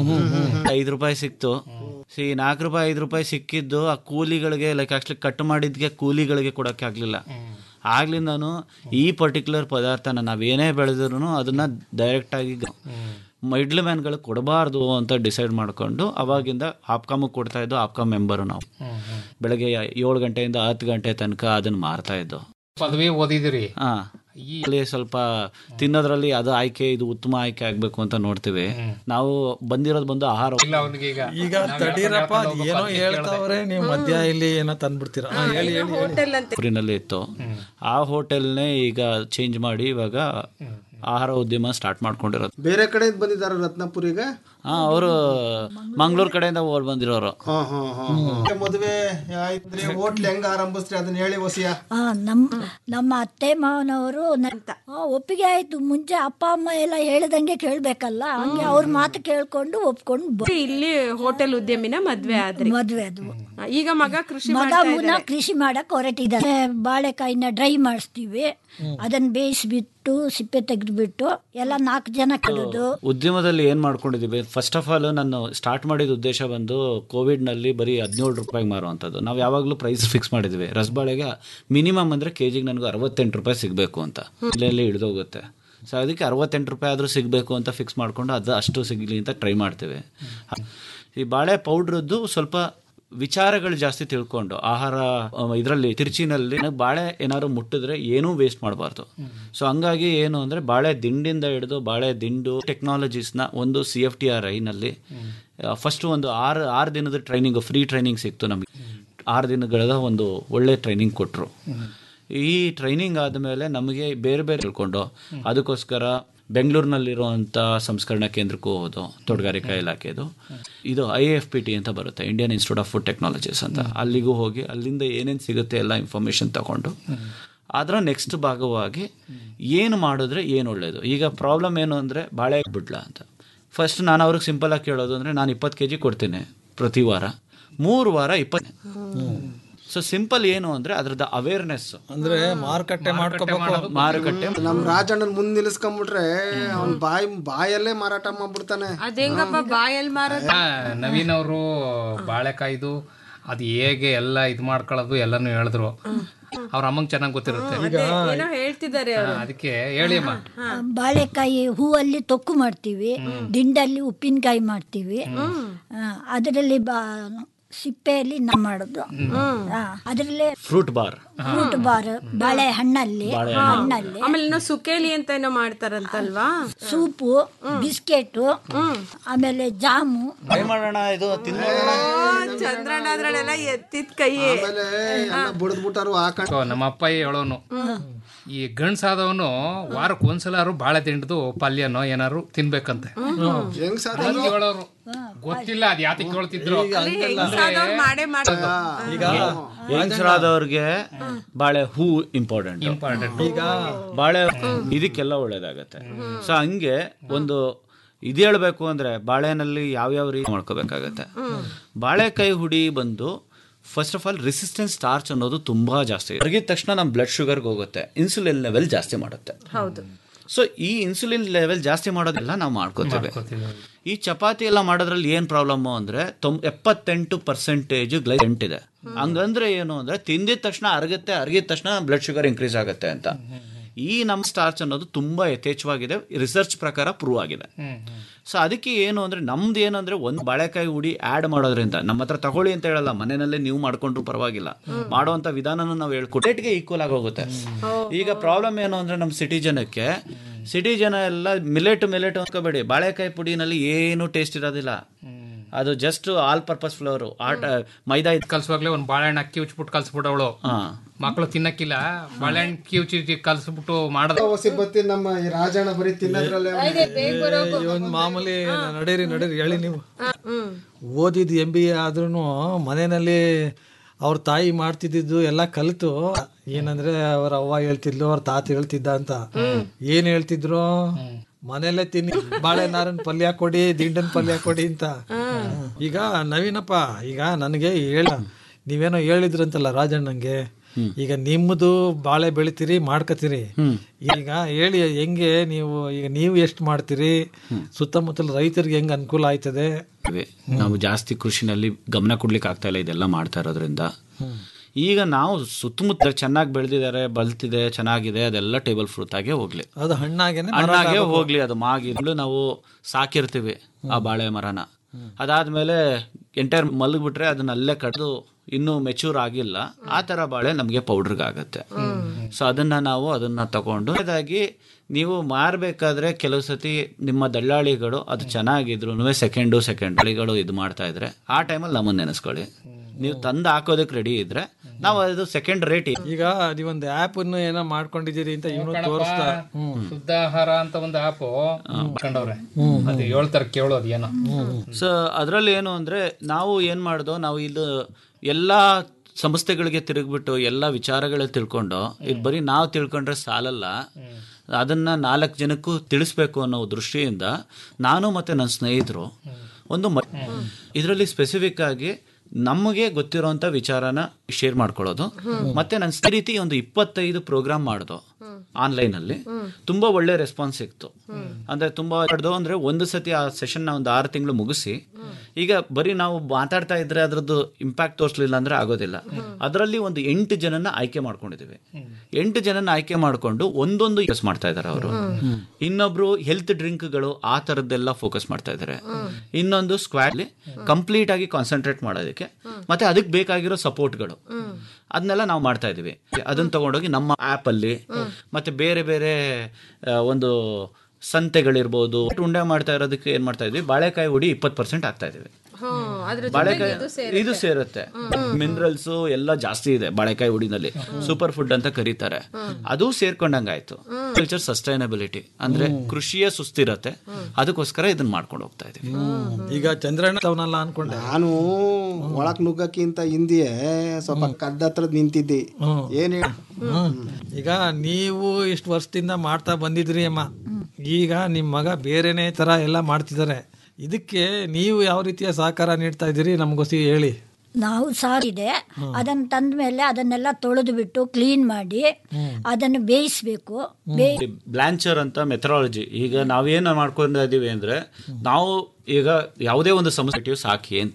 ಐದು ರೂಪಾಯಿ ಸಿಕ್ತು ಸಿ ನಾಲ್ಕು ರೂಪಾಯಿ ಐದು ರೂಪಾಯಿ ಸಿಕ್ಕಿದ್ದು ಆ ಕೂಲಿಗಳಿಗೆ ಲೈಕ್ ಆಕ್ಚುಲಿ ಕಟ್ ಮಾಡಿದ್ಗೆ ಕೂಲಿಗಳಿಗೆ ಕೊಡೋಕ್ಕೆ ಆಗಲಿಲ್ಲ ಆಗ್ಲಿಂದ ನಾನು ಈ ಪರ್ಟಿಕ್ಯುಲರ್ ಪದಾರ್ಥನ ನಾವೇನೇ ಬೆಳೆದ್ರು ಅದನ್ನ ಡೈರೆಕ್ಟಾಗಿ ಮಿಡ್ಲ್ ಮ್ಯಾನ್ಗಳಿಗೆ ಕೊಡಬಾರ್ದು ಅಂತ ಡಿಸೈಡ್ ಮಾಡ್ಕೊಂಡು ಅವಾಗಿಂದ ಆಪ್ಕಾಮಿಗೆ ಕೊಡ್ತಾ ಇದ್ದು ಆಪ್ಕಾಮ್ ಮೆಂಬರು ನಾವು ಬೆಳಗ್ಗೆ ಏಳು ಗಂಟೆಯಿಂದ ಹತ್ತು ಗಂಟೆ ತನಕ ಅದನ್ನ ಮಾರ್ತಾ ಇದ್ದು ಪದವಿ ಓದಿದಿರಿ ಹಾ ಇಲ್ಲಿ ಸ್ವಲ್ಪ ತಿನ್ನೋದ್ರಲ್ಲಿ ಅದು ಆಯ್ಕೆ ಇದು ಉತ್ತಮ ಆಯ್ಕೆ ಆಗ್ಬೇಕು ಅಂತ ನೋಡ್ತೀವಿ ನಾವು ಬಂದಿರೋದು ಬಂದು ಆಹಾರ ಇಲ್ಲ ಅವ್ನಿಗೆ ಈಗ ಈಗ ತಡೀರಪ್ಪ ಅದ್ ಏನೋ ಹೇಳ್ತಾವ್ರೆ ನೀವು ಮಧ್ಯ ಇಲ್ಲಿ ಏನೋ ತಂದ್ಬಿಡ್ತೀರಾ ಹಾ, ಹೇಳಿ ಹೇಳಿ ಹೇಳಿ ಊರಿನಲ್ಲಿ ಇತ್ತು ಆ ಹೋಟೆಲ್ನೇ ಈಗ ಚೇಂಜ್ ಮಾಡಿ ಇವಾಗ ಆಹಾರ ಉದ್ಯಮ ಸ್ಟಾರ್ಟ್ ಮಾಡ್ಕೊಂಡಿರೋದು ಬೇರೆ ಕಡೆ ಬಂದಿದಾರ ರತ್ನಪುರಿಗೆ ಹಾ ಅವರು ಮಂಗಳೂರು ಕಡೆಯಿಂದ ಓಡ್ ಬಂದಿರೋರು ಹಾ ಹಾ ಹಾ ಮದುವೆ ಆಯ್ತ್ರಿ ಹೋಟ್ಲ್ ಹೆಂಗ ಆರಂಭಿಸ್ರಿ ಅದನ್ನ ಹೇಳಿ ಹೊಸಿಯ ಆ, ನಮ್ ನಮ್ಮ ಅತ್ತೆ ಮಾವನವರು ನ- ಆ, ಒಪ್ಪಿಗೆ ಆಯ್ತು ಮುಂಚೆ ಅಪ್ಪ ಅಮ್ಮ ಎಲ್ಲ ಹೇಳಿದಂಗೆ ಕೇಳ್ಬೇಕಲ್ಲ ಹಂಗೆ ಅವ್ರ ಮಾತು ಕೇಳ್ಕೊಂಡು ಒಪ್ಕೊಂಡು ಬ- ಇಲ್ಲಿ ಹೋಟೆಲ್ ಉದ್ಯಮಿನ ಮದ್ವೆ ಆದ್ರಿ ಮದ್ವೆ ಅದು ಈಗ ಮಗ ಕೃಷಿ ಮಗ ಮಾಡ್ತಾ ಮುನ್ನ ಇದ್ದಾರೆ. ಕೃಷಿ ಮಾಡಕ್ ಹೊರಟಿದ್ದಾರೆ ಬಾಳೆಕಾಯಿನ ಡ್ರೈ ಮಾಡಿಸ್ತೀವಿ ಅದನ್ನ ಬೇಯಿಸ್ಬಿಟ್ಟು ಸಿಪ್ಪೆ ತೆಗೆದ್ಬಿಟ್ಟು ಎಲ್ಲ ನಾಲ್ಕು ಜನ ಕಡೋದು ಉದ್ಯಮದಲ್ಲಿ ಏನ್ ಮಾಡ್ಕೊಂಡಿದೀವಿ ಫಸ್ಟ್ ಆಫ್ ಆಲ್ ನಾನು ಸ್ಟಾರ್ಟ್ ಮಾಡಿದ ಉದ್ದೇಶ ಬಂದು ಕೋವಿಡ್ ನಲ್ಲಿ ಬರೀ ಹದಿನೇಳು ರೂಪಾಯಿಗೆ ಮಾರುವಂಥದ್ದು ನಾವು ಯಾವಾಗಲೂ ಪ್ರೈಸ್ ಫಿಕ್ಸ್ ಮಾಡಿದ್ವಿ ರಸಬಾಳೆಗೆ ಮಿನಿಮಮ್ ಅಂದ್ರೆ ಕೆಜಿಗೆ ನನಗೆ ಅರವತ್ತೆಂಟು ರೂಪಾಯಿ ಸಿಗಬೇಕು ಅಂತ ಇಲ್ಲೆಲ್ಲಿ ಹಿಡಿದೋಗುತ್ತೆ ಸೊ ಅದಕ್ಕೆ ಅರವತ್ತೆಂಟು ರೂಪಾಯಿ ಆದರೂ ಸಿಗಬೇಕು ಅಂತ ಫಿಕ್ಸ್ ಮಾಡ್ಕೊಂಡು ಅದು ಅಷ್ಟು ಸಿಗಲಿ ಅಂತ ಟ್ರೈ ಮಾಡ್ತೇವೆ ಈ ಬಾಳೆ ಪೌಡ್ರದ್ದು ಸ್ವಲ್ಪ ವಿಚಾರಗಳು ಜಾಸ್ತಿ ತಿಳ್ಕೊಂಡು ಆಹಾರ ಇದರಲ್ಲಿ ತಿರುಚಿನಲ್ಲಿ ಬಾಳೆ ಏನಾದ್ರು ಮುಟ್ಟಿದ್ರೆ ಏನೂ ವೇಸ್ಟ್ ಮಾಡಬಾರ್ದು ಸೊ ಹಂಗಾಗಿ ಏನು ಅಂದ್ರೆ ಬಾಳೆ ದಿಂಡಿಂದ ಹಿಡಿದು ಬಾಳೆ ದಿಂಡು ಟೆಕ್ನಾಲಜೀಸ್ನ ಒಂದು ಸಿ ಎಫ್ ಟಿ ಆರ್ ಐನಲ್ಲಿ ಫಸ್ಟ್ ಒಂದು ಆರು ಆರು ದಿನದ ಟ್ರೈನಿಂಗ್ ಫ್ರೀ ಟ್ರೈನಿಂಗ್ ಸಿಕ್ತು ನಮಗೆ ಆರು ದಿನಗಳ ಒಂದು ಒಳ್ಳೆ ಟ್ರೈನಿಂಗ್ ಕೊಟ್ಟರು ಈ ಟ್ರೈನಿಂಗ್ ಆದಮೇಲೆ ನಮಗೆ ಬೇರೆ ಬೇರೆ ತಿಳ್ಕೊಂಡು ಅದಕ್ಕೋಸ್ಕರ ಬೆಂಗಳೂರಿನಲ್ಲಿರುವಂಥ ಸಂಸ್ಕರಣಾ ಕೇಂದ್ರಕ್ಕೂ ಹೋದು ತೋಟಗಾರಿಕಾ ಇಲಾಖೆದು ಇದು ಐ ಎಫ್ ಪಿ ಟಿ ಅಂತ ಬರುತ್ತೆ Indian institute of food technologies ಅಂತ ಅಲ್ಲಿಗೂ ಹೋಗಿ ಅಲ್ಲಿಂದ ಏನೇನು ಸಿಗುತ್ತೆ ಎಲ್ಲ ಇನ್ಫಾರ್ಮೇಷನ್ ತಗೊಂಡು ಅದರ ನೆಕ್ಸ್ಟ್ ಭಾಗವಾಗಿ ಏನು ಮಾಡಿದ್ರೆ ಏನು ಒಳ್ಳೆಯದು ಈಗ ಪ್ರಾಬ್ಲಮ್ ಏನು ಅಂದರೆ ಬಾಳೆ ಬಿಡ್ಲ ಅಂತ ಫಸ್ಟ್ ನಾನು ಅವ್ರಿಗೆ ಸಿಂಪಲ್ ಆಗಿ ಕೇಳೋದು ಅಂದರೆ ನಾನು ಇಪ್ಪತ್ತು ಕೆ ಜಿ ಕೊಡ್ತೀನಿ ಪ್ರತಿ ವಾರ ಮೂರು ವಾರ ಇಪ್ಪತ್ತು ಸೊ ಸಿಂಪಲ್ ಏನು ಅಂದರೆ ಅದ್ರದ್ದು ಅವೇರ್ನೆಸ್ ಅಂದ್ರೆ ಮಾರುಕಟ್ಟೆ ಮಾಡ್ಕೋಬೇಕು ಮಾರುಕಟ್ಟೆ ನಮ್ ರಾಜಣ್ಣನ್ ಮುಂದ್ ನಿಲ್ಲಿಸ್ಕೊಂಡ್ಬಿಟ್ರೆ ಅವ್ನ್ ಬಾಯಿ ಬಾಯಲ್ಲೇ ಮಾರಾಟ ಮಾಡ್ಬಿಡ್ತಾನೆ ಅದೇಂಗಪ್ಪ ಬಾಯಲ್ಲಿ ಮಾರೋದು ಆ, ನವೀನ್ ಅವರು ಬಾಳೆಕಾಯ್ದು ಅದು ಹೇಗೆ ಎಲ್ಲ ಇದು ಮಾಡ್ಕೊಳ್ಳೋದು ಎಲ್ಲಾನು ಹೇಳಿದ್ರು ಅವ್ರ ಅಮ್ಮಂಗ್ ಚೆನ್ನಾಗಿ ಗೊತ್ತಿರುತ್ತೆ ಏನೋ ಹೇಳ್ತಿದ್ದಾರೆ ಆ, ಅದಕ್ಕೆ ಹೇಳಿ ಅಮ್ಮ ಬಾಳೆಕಾಯಿ ಹೂವಲ್ಲಿ ತೊಕ್ಕು ಮಾಡ್ತೀವಿ ದಿಂಡಲ್ಲಿ ಉಪ್ಪಿನಕಾಯಿ ಮಾಡ್ತೀವಿ ಅದರಲ್ಲಿ ಬಾ ಸಿಪ್ಪೆಯಲ್ಲಿ ನಾವು ಮಾಡೋದು ಅದರಲ್ಲೇ ಫ್ರೂಟ್ ಬಾರ್ ಫ್ರೂಟ್ ಬಾರ್ ಬಾಳೆ ಹಣ್ಣಲ್ಲಿ ಹಣ್ಣಲ್ಲಿ ಆಮೇಲೆ ಇನ್ನೂ ಸುಕೇಲಿ ಅಂತ ಏನೋ ಮಾಡ್ತಾರಂತಲ್ವಾ ಸೂಪು ಬಿಸ್ಕೆಟು ಆಮೇಲೆ ಜಾಮು ಮಾಡೋಣ ಇದು ಚಂದ್ರಣ್ಣ ಅದ್ರಲ್ಲೆಲ್ಲ ಎತ್ತಿದ ಕೈ ಆಮೇಲೆ ಎಲ್ಲ ಬುಡದ್ಬಿಟ್ಟಾರು ಹಾಕೊಂಡ್ ಸೊ, ನಮ್ಮ ಅಪ್ಪ ಹೇಳೋನು ಈ ಗಂಡ್ಸಾದವನು ವಾರಕ್ಕೆ ಒಂದ್ಸಲಾರು ಬಾಳೆ ತಿಂಡದು ಪಲ್ಯನೋ ಏನಾರು ತಿನ್ಬೇಕಂತೆ ಹೆಂಗ್ ಸಾಧ ಹಂಗ್ ಹೇಳೋರು ಗೊತ್ತಿಲ್ಲ ಅದ್ ಯಾತಕ್ಕೆ ಹೇಳ್ತಿದ್ರು ಹೆಂಗ್ಸಾದವ್ರು ಮಾಡೇ ಮಾಡೋದು ಈಗ ಹೆಂಗಸರಾದವ್ರಿಗೆ ಬಾಳೆ ಹೂ ಇಂಪಾರ್ಟೆಂಟ್ ಇಂಪಾರ್ಟೆಂಟ್ ಈಗ ಬಾಳೆ ಇದಕ್ಕೆಲ್ಲ ಒಳ್ಳೇದಾಗತ್ತೆ ಸೊ ಹಂಗೆ ಒಂದು ಇದು ಹೇಳ್ಬೇಕು ಅಂದ್ರೆ ಬಾಳೆನಲ್ಲಿ ಯಾವ್ಯಾವ ರೀತಿ ಮಾಡ್ಕೋಬೇಕಾಗತ್ತೆ ಬಾಳೆಕಾಯಿ ಹುಡಿ ಬಂದು first of all resistance starch ಅನ್ನೋದು ತುಂಬಾ ಜಾಸ್ತಿ ಹೊರಗಿದ ತಕ್ಷಣ ನಮ್ಮ ಬ್ಲಡ್ ಶುಗರ್ಗೆ ಹೋಗುತ್ತೆ ಇನ್ಸುಲಿನ್ ಲೆವೆಲ್ ಜಾಸ್ತಿ ಮಾಡುತ್ತೆ ಹೌದು ಸೊ ಈ ಇನ್ಸುಲಿನ್ ಲೆವೆಲ್ ಜಾಸ್ತಿ ಮಾಡೋದೆಲ್ಲ ನಾವು ಮಾಡ್ಕೋತೇವೆ ಈ ಚಪಾತಿ ಎಲ್ಲ ಮಾಡೋದ್ರಲ್ಲಿ ಏನ್ ಪ್ರಾಬ್ಲಮ್ ಅಂದ್ರೆ ತೊಂಬ ಎಪ್ಪತ್ತೆಂಟು ಪರ್ಸೆಂಟೇಜ್ ಗ್ಲೈಸೆಂಟ್ ಇದೆ ಹಂಗಂದ್ರೆ ಏನು ಅಂದ್ರೆ ತಿಂದಿದ ತಕ್ಷಣ ಅರಗುತ್ತೆ ಅರಗಿದ ತಕ್ಷಣ ಬ್ಲಡ್ ಶುಗರ್ ಇನ್ಕ್ರೀಸ್ ಆಗುತ್ತೆ ಅಂತ ಈ ನಮ್ಮ ಸ್ಟಾರ್ಚ್ ಅನ್ನೋದು ತುಂಬಾ ಯಥೇಚ್ಛವಾಗಿದೆ ರಿಸರ್ಚ್ ಪ್ರಕಾರ ಪ್ರೂವ್ ಆಗಿದೆ ಸೊ ಅದಕ್ಕೆ ಏನು ಅಂದ್ರೆ ನಮ್ದು ಏನು ಅಂದ್ರೆ ಒಂದು ಬಾಳೆಕಾಯಿ ಹುಡಿ ಆಡ್ ಮಾಡೋದ್ರಿಂದ ನಮ್ಮ ಹತ್ರ ತಗೊಳ್ಳಿ ಅಂತ ಹೇಳಲ್ಲ ಮನೆಯಲ್ಲೇ ನೀವು ಮಾಡ್ಕೊಂಡ್ರು ಪರವಾಗಿಲ್ಲ ಮಾಡುವಂತ ವಿಧಾನನೂ ನಾವು ಹೇಳ್ಕೊಟ್ಟೆಟ್ಗೆ ಈಕ್ವಲ್ ಆಗಿ ಹೋಗುತ್ತೆ ಈಗ ಪ್ರಾಬ್ಲಮ್ ಏನು ಅಂದ್ರೆ ನಮ್ಮ ಸಿಟಿ ಜನಕ್ಕೆ ಸಿಟಿ ಜನ ಎಲ್ಲ ಮಿಲೆಟ್ ಮಿಲೆಟ್ ಅನ್ಕೋಬೇಡಿ ಬಾಳೆಕಾಯಿ ಪುಡಿನಲ್ಲಿ ಏನು ಟೇಸ್ಟ್ ಇರೋದಿಲ್ಲ ಅದು ಜಸ್ಟ್ ಆಲ್ ಪರ್ಪಸ್ ಫ್ಲೋರ್ ಆಟ ಮೈದಾ ಇದ್ ಕಲ್ಸುವಾಗ್ಲೇ ಒಂದ್ ಬಾಳೆಹಣ್ಣು ಅಕ್ಕಿ ಉಚ್ಬಿಟ್ಟು ಕಲ್ಸ್ಬಿಟ್ಟವಳು ಮಕ್ಕಳು ತಿನ್ನಕ್ಕಿಲ್ಲ ಬಾಳೆಹಣ್ಣು ಅಕ್ಕಿ ಉಚ್ಚಿ ಕಲ್ಸ್ಬಿಟ್ಟು ಮಾಡೋದು ಹೊಸಿ ಬತ್ತಿ ನಮ್ಮ ಈ ರಾಜಣ್ಣ ಬರೀ ತಿನ್ನೋದ್ರಲ್ಲೇ ಇವನ್ ಮಾಮೂಲಿ ನಡೀರಿ ನಡೀರಿ ಹೇಳಿ ನೀವು ಓದಿದ್ ಎಂ ಬಿ ಎ ಆದ್ರೂ ಮನೆಯಲ್ಲಿ ಅವ್ರ ತಾಯಿ ಮಾಡ್ತಿದ್ದಿದ್ದು ಎಲ್ಲ ಕಲಿತು ಏನಂದ್ರೆ ಅವ್ರ ಅವ್ವ ಹೇಳ್ತಿದ್ಲು ಅವ್ರ ತಾತ ಹೇಳ್ತಿದ್ದ ಅಂತ ಏನ್ ಹೇಳ್ತಿದ್ರು ಮನೆಯಲ್ಲೇ ತಿನ್ನಿ ಬಾಳೆ ನಾರನ್ ಪಲ್ಯ ಕೊಡಿ ದಿಂಡನ್ ಪಲ್ಯ ಕೊಡಿ ಅಂತ ಈಗ ನವೀನಪ್ಪ ಈಗ ನನಗೆ ಹೇಳ ನೀವೇನೋ ಹೇಳಿದ್ರಂತಲ್ಲ ರಾಜಣ್ಣಂಗೆ ಈಗ ನಿಮ್ಮದು ಬಾಳೆ ಬೆಳಿತೀರಿ ಮಾಡ್ಕತೀರಿ ಈಗ ಹೇಳಿ ಹೆಂಗೆ ನೀವು ಈಗ ನೀವು ಎಷ್ಟು ಮಾಡ್ತೀರಿ ಸುತ್ತಮುತ್ತಲ ರೈತರಿಗೆ ಹೆಂಗ್ ಅನುಕೂಲ ಆಯ್ತದೆ ಇವೆ. ನಾವು ಜಾಸ್ತಿ ಕೃಷಿನಲ್ಲಿ ಗಮನ ಕೊಡ್ಲಿಕ್ಕೆ ಆಗ್ತಾ ಇಲ್ಲ ಇದೆಲ್ಲ ಮಾಡ್ತಾ ಇರೋದ್ರಿಂದ ಈಗ ನಾವು ಸುತ್ತಮುತ್ತ ಚೆನ್ನಾಗಿ ಬೆಳೆದಿದ್ದಾರೆ ಬಲ್ತಿದೆ ಚೆನ್ನಾಗಿದೆ ಅದೆಲ್ಲ ಟೇಬಲ್ ಫ್ರೂಟ್ ಆಗೇ ಹೋಗ್ಲಿ ಅದು ಹಣ್ಣಾಗೇನೆ ಹಣ್ಣಾಗೆ ಹೋಗ್ಲಿ ಅದು ಮಾಗಿ ನಾವು ಸಾಕಿರ್ತೀವಿ ಆ ಬಾಳೆ ಮರನ ಅದಾದ್ಮೇಲೆ ಎಂಟೈರ್ ಮಲಗ್ಬಿಟ್ರೆ ಅದನ್ನ ಅಲ್ಲೇ ಕಡ್ದು ಇನ್ನೂ ಮೆಚೂರ್ ಆಗಿಲ್ಲ ಆ ತರ ಬಾಳೆ ನಮಗೆ ಪೌಡರ್ಗೆ ಆಗತ್ತೆ ಸೊ ಅದನ್ನ ನಾವು ಅದನ್ನ ತಗೊಂಡು ಅದಾಗಿ ನೀವು ಮಾರಬೇಕಾದ್ರೆ ಕೆಲವು ಸತಿ ನಿಮ್ಮ ದಳ್ಳಾಳಿಗಳು ಅದು ಚೆನ್ನಾಗಿದ್ರು ಸೆಕೆಂಡು ಸೆಕೆಂಡ್ ಹಳ್ಳಿಗಳು ಇದು ಮಾಡ್ತಾ ಇದ್ರೆ ಆ ಟೈಮಲ್ಲಿ ನಮ್ಮನ್ನ ನೆನೆಸ್ಕೊಳ್ಳಿ ನೀವು ತಂದು ಹಾಕೋದಕ್ಕೆ ರೆಡಿ ಇದ್ರೆ ನಾವು ಅದು ಸೆಕೆಂಡ್ ರೇಟ್ ಈಗ ನೀವೊಂದು ಆ್ಯಪ್ ಅನ್ನು ಏನೋ ಮಾಡ್ಕೊಂಡಿದ್ದೀರಿ ಅಂತ ಇವನು ತೋರಿಸ್ತಾ ಹ್ಮ್ ಶುದ್ಧ ಆಹಾರ ಅಂತ ಒಂದು ಆಪು ಕಂಡವ್ರೆ ಅದು ಹೇಳ್ತಾರೆ ಕೇಳೋದು ಏನೋ ಸೊ ಅದರಲ್ಲಿ ಏನು ಅಂದ್ರೆ ನಾವು ಏನ್ ಮಾಡ್ದೋ ನಾವು ಇದು ಎಲ್ಲ ಸಂಸ್ಥೆಗಳಿಗೆ ತಿರುಗ್ಬಿಟ್ಟು ಎಲ್ಲ ವಿಚಾರಗಳ ತಿಳ್ಕೊಂಡು ಇದು ಬರೀ ನಾವು ತಿಳ್ಕೊಂಡ್ರೆ ಸಾಲಲ್ಲ ಅದನ್ನ ನಾಲ್ಕು ಜನಕ್ಕೂ ತಿಳಿಸ್ಬೇಕು ಅನ್ನೋ ದೃಷ್ಟಿಯಿಂದ ನಾನು ಮತ್ತೆ ನನ್ನ ಸ್ನೇಹಿತರು ಒಂದು ಇದರಲ್ಲಿ ಸ್ಪೆಸಿಫಿಕ್ ಆಗಿ ನಮಗೆ ಗೊತ್ತಿರೋಂಥ ವಿಚಾರನ ಶೇರ್ ಮಾಡ್ಕೊಳ್ಳೋದು ಮತ್ತೆ ನನ್ನ ಈ ರೀತಿ ಒಂದು ಇಪ್ಪತ್ತೈದು ಪ್ರೋಗ್ರಾಮ್ ಮಾಡ್ದು ಆನ್ಲೈನ್ ಅಲ್ಲಿ ತುಂಬಾ ಒಳ್ಳೆ ರೆಸ್ಪಾನ್ಸ್ ಸಿಕ್ತು ಅಂದ್ರೆ ತುಂಬಾ ಮಾಡ್ದು ಅಂದ್ರೆ ಒಂದು ಸತಿ ಆ ಸೆಷನ್ ಒಂದು ಆರು ತಿಂಗಳು ಮುಗಿಸಿ ಈಗ ಬರೀ ನಾವು ಮಾತಾಡ್ತಾ ಇದ್ರೆ ಅದ್ರದ್ದು ಇಂಪ್ಯಾಕ್ಟ್ ತೋರಿಸ್ಲಿಲ್ಲ ಅಂದ್ರೆ ಆಗೋದಿಲ್ಲ ಅದರಲ್ಲಿ ಒಂದು ಎಂಟು ಜನನ ಆಯ್ಕೆ ಮಾಡ್ಕೊಂಡಿದ್ದೀವಿ ಎಂಟು ಜನನ ಆಯ್ಕೆ ಮಾಡ್ಕೊಂಡು ಒಂದೊಂದು ಯೂಸ್ ಮಾಡ್ತಾ ಇದ್ದಾರೆ ಅವರು ಇನ್ನೊಬ್ರು ಹೆಲ್ತ್ ಡ್ರಿಂಕ್ಗಳು ಆ ತರದ್ದೆಲ್ಲ ಫೋಕಸ್ ಮಾಡ್ತಾ ಇದ್ದಾರೆ ಇನ್ನೊಂದು ಸ್ಕ್ವಾಡ್ ಕಂಪ್ಲೀಟ್ ಆಗಿ ಕಾನ್ಸಂಟ್ರೇಟ್ ಮಾಡೋದಕ್ಕೆ ಮತ್ತೆ ಅದಕ್ಕೆ ಬೇಕಾಗಿರೋ ಸಪೋರ್ಟ್ಗಳು ಅದನ್ನೆಲ್ಲ ನಾವು ಮಾಡ್ತಾ ಇದೀವಿ ಅದನ್ನ ತಗೊಂಡೋಗಿ ನಮ್ಮ ಆಪ್ ಅಲ್ಲಿ ಮತ್ತೆ ಬೇರೆ ಬೇರೆ ಆ, ಒಂದು ಸಂತೆಗಳಿರ್ಬೋದು ಉಂಡೆ ಮಾಡ್ತಾ ಇರೋದಕ್ಕೆ ಏನ್ ಮಾಡ್ತಾ ಇದೀವಿ ಬಾಳೆಕಾಯಿ ಹುಡಿ ಇಪ್ಪತ್ತು ಪರ್ಸೆಂಟ್ ಆಗ್ತಾ ಇದೀವಿ ಬಾಳೆಕಾಯಿ ಇದು ಸೇರುತ್ತೆ ಮಿನರಲ್ಸ್ ಎಲ್ಲ ಜಾಸ್ತಿ ಇದೆ ಬಾಳೆಕಾಯಿ ಹುಡಿನಲ್ಲಿ ಸೂಪರ್ ಫುಡ್ ಅಂತ ಕರೀತಾರೆ ಅದು ಸೇರ್ಕೊಂಡಂಗಾಯ್ತು ಕಲ್ಚರ್ ಸಸ್ಟೈನಬಿಲಿಟಿ ಅಂದ್ರೆ ಕೃಷಿಯ ಸುಸ್ಥಿರತೆ ಅದಕ್ಕೋಸ್ಕರ ಇದನ್ನ ಮಾಡ್ಕೊಂಡು ಹೋಗ್ತಾ ಇದೀವಿ ಈಗ ಚಂದ್ರಣ್ಣ ಅವನಲ್ಲ ಅನ್ಕೊಂಡೆ ನಾನು ಒಳಕ್ ನುಗ್ಗಕ್ಕಿಂತ ಹಿಂದೆಯೇ ಸ್ವಲ್ಪ ಕದ್ದತ್ರ ನಿಂತಿದ್ದೆ ಏನ್ ಹೇಳ ಹ್ಮ್. ಈಗ ನೀವು ಇಷ್ಟು ವರ್ಷದಿಂದ ಮಾಡ್ತಾ ಬಂದಿದ್ರಿ ಅಮ್ಮ ಈಗ ನಿಮ್ಮ ಮಗ ಬೇರೆನೇ ತರ ಎಲ್ಲ ಮಾಡ್ತಿದ್ದಾರೆ ಇದಕ್ಕೆ ನೀವು ಯಾವ ರೀತಿಯ ಸಹಕಾರ ನೀಡ್ತಾ ಇದ್ದೀರಿ ನಮಗೋಸಿ ಹೇಳಿ ನಾವು ಸಾರಿದೆ ಅದನ್ನು ತಂದ ಮೇಲೆ ಅದನ್ನೆಲ್ಲ ತೊಳೆದು ಬಿಟ್ಟು ಕ್ಲೀನ್ ಮಾಡಿ ಅದನ್ನು ಬೇಯಿಸ್ಬೇಕು ಬೇಯಿ ಬ್ಲಾಂಚರ್ ಅಂತ ಮೆಥರಾಲಜಿ ಈಗ ನಾವೇನು ಮಾಡ್ಕೊಂಡ ಇದೀವಿ ಅಂದ್ರೆ ನಾವು ಈಗ ಯಾವುದೇ ಒಂದು ಸಮಸ್ಯೆ ಸಾಕಿ ಅಂತ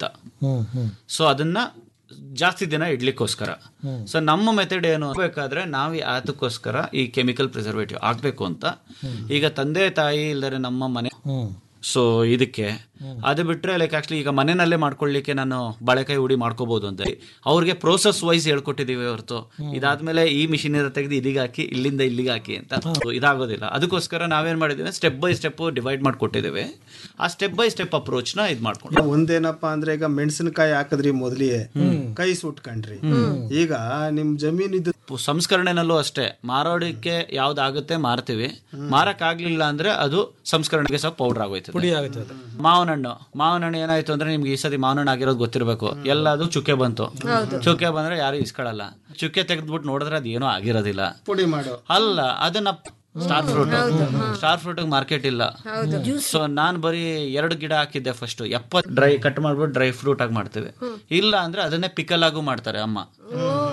ಸೊ ಅದನ್ನ ಜಾಸ್ತಿ ದಿನ ಇಡ್ಲಿಕ್ಕೋಸ್ಕರ ಸೊ ನಮ್ಮ ಮೆಥಡ್ ಏನು ಬೇಕಾದ್ರೆ ನಾವು ಅದಕ್ಕೋಸ್ಕರ ಈ ಕೆಮಿಕಲ್ ಪ್ರಿಸರ್ವೇಟಿವ್ ಆಗ್ಬೇಕು ಅಂತ ಈಗ ತಂದೆ ತಾಯಿ ಇಲ್ದರೆ ನಮ್ಮ ಮನೆ ಸೊ ಇದಕ್ಕೆ ಅದು ಬಿಟ್ರೆ ಲೈಕ್ ಆಕ್ಚುಲಿ ಈಗ ಮನೆಯಲ್ಲೇ ಮಾಡ್ಕೊಳ್ಳಿಕ್ಕೆ ನಾನು ಬಾಳೆಕಾಯಿ ಹುಡಿ ಮಾಡ್ಕೋಬಹುದು ಅಂತ ಅವ್ರಿಗೆ ಪ್ರೋಸೆಸ್ ವೈಸ್ ಹೇಳ್ಕೊಟ್ಟಿದೀವಿ ಹೊರತು ಇದಾದ್ಮೇಲೆ ಈ ಮಿಷಿನ್ ತೆಗೆದು ಇಲ್ಲಿಗೆ ಹಾಕಿ ಇಲ್ಲಿಂದ ಇಲ್ಲಿಗೆ ಹಾಕಿ ಅಂತ So ಇದಾಗೋದಿಲ್ಲ ಅದಕ್ಕೋಸ್ಕರ ನಾವೇನ್ ಮಾಡಿದೀವಿ ಸ್ಟೆಪ್ ಬೈ ಸ್ಟೆಪ್ ಡಿವೈಡ್ ಮಾಡ್ಕೊಟ್ಟಿದ್ದೇವೆ ಆ ಸ್ಟೆಪ್ ಬೈ ಸ್ಟೆಪ್ ಅಪ್ರೋಚ್ ನ ಇದು ಮಾಡ್ಕೊಂಡು ಒಂದೇನಪ್ಪ ಅಂದ್ರೆ ಈಗ ಮೆಣಸಿನಕಾಯಿ ಹಾಕಿದ್ರಿ ಮೊದಲಿಗೆ ಕೈ ಸುಟ್ಕೊಂಡ್ರಿ ಈಗ ನಿಮ್ ಜಮೀನ್ ಇದ್ದು ಸಂಸ್ಕರಣೆನಲ್ಲೂ ಅಷ್ಟೇ ಮಾರೋದಕ್ಕೆ ಯಾವ್ದಾಗುತ್ತೆ ಮಾರ್ತೀವಿ ಮಾರಕ್ ಆಗ್ಲಿಲ್ಲ ಅಂದ್ರೆ ಅದು ಸಂಸ್ಕರಣೆಗೆ ಸ್ವಲ್ಪ ಪೌಡರ್ ಆಗೋಯ್ತದೆ ಪುಡಿ ಆಗುತ್ತೆ ಅದು. ಮಾವಿನ ಹಣ್ಣು ಮಾವಿನ ಹಣ್ಣು ಏನಾಯ್ತು ಅಂದ್ರೆ ನಿಮ್ಗೆ ಈ ಸತಿ ಮಾವಿನ ಹಣ್ಣು ಆಗಿರೋದು ಗೊತ್ತಿರಬೇಕು ಎಲ್ಲದು ಚುಕ್ಕೆ ಬಂತು ಚುಕ್ಕೆ ಬಂದ್ರೆ ಯಾರು ಇಸ್ಕೊಳಲ್ಲ ಚುಕ್ಕೆ ತೆಗೆದ್ಬಿಟ್ಟು ನೋಡಿದ್ರೆ ಅದು ಏನೂ ಆಗಿರೋದಿಲ್ಲ ಪುಡಿ ಮಾಡು ಅಲ್ಲ ಅದನ್ನ star fruit star fruit market ಇಲ್ಲ ಸೊ ನಾನ್ ಬರೀ ಎರಡು ಗಿಡ ಹಾಕಿದ್ದೆ ಫಸ್ಟ್ ಎಪ್ಪತ್ ಡ್ರೈ ಕಟ್ ಮಾಡ್ಬಿಟ್ಟು ಡ್ರೈ ಫ್ರೂಟ್ ಆಗಿ ಮಾಡ್ತೇವೆ ಇಲ್ಲ ಅಂದ್ರೆ ಅದನ್ನೇ ಪಿಕಲ್ ಆಗು ಮಾಡ್ತಾರೆ ಅಮ್ಮ